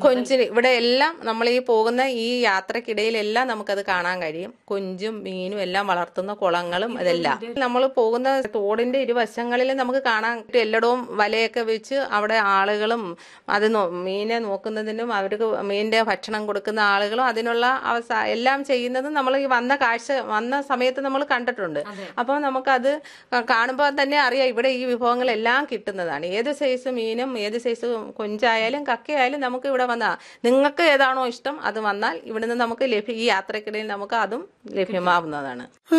കൊഞ്ചിന് ഇവിടെ എല്ലാം നമ്മൾ ഈ പോകുന്ന ഈ യാത്രക്കിടയിലെല്ലാം നമുക്കത് കാണാൻ കഴിയും കൊഞ്ചും മീനും എല്ലാം വളർത്തുന്ന കുളങ്ങളും ഇതെല്ലാം നമ്മൾ പോകുന്ന തോടിന്റെ ഇരുവശങ്ങളിലും നമുക്ക് കാണാൻ പറ്റും എല്ലായിടവും വലയൊക്കെ വെച്ച് അവിടെ ആളുകളും അത് നോ- മീനെ നോക്കുന്നതിനും അവർക്ക് മീനിന്റെ ഭക്ഷണം കൊടുക്കുന്ന ആളുകളും അതിനുള്ള അവസ എല്ലാം ചെയ്യുന്നതും നമ്മൾ ഈ വന്ന കാഴ്ച വന്ന സമയത്ത് നമ്മൾ കണ്ടിട്ടുണ്ട് അപ്പോൾ നമുക്കത് കാണുമ്പോൾ തന്നെ അറിയാം ഇവിടെ ഈ വിഭവങ്ങളെല്ലാം കിട്ടുന്നതാണ് ഏത് സൈസ് മീനും ഏത് സൈസ് കൊഞ്ചായാലും കക്കയായാലും നമുക്ക് ഇവിടെ വന്നാൽ നിങ്ങൾക്ക് ഏതാണോ ഇഷ്ടം അത് വന്നാൽ ഇവിടുന്ന് നമുക്ക് ലഭ്യ ഈ യാത്രക്കിടയിൽ നമുക്ക് അതും ലഭ്യമാവുന്നതാണ്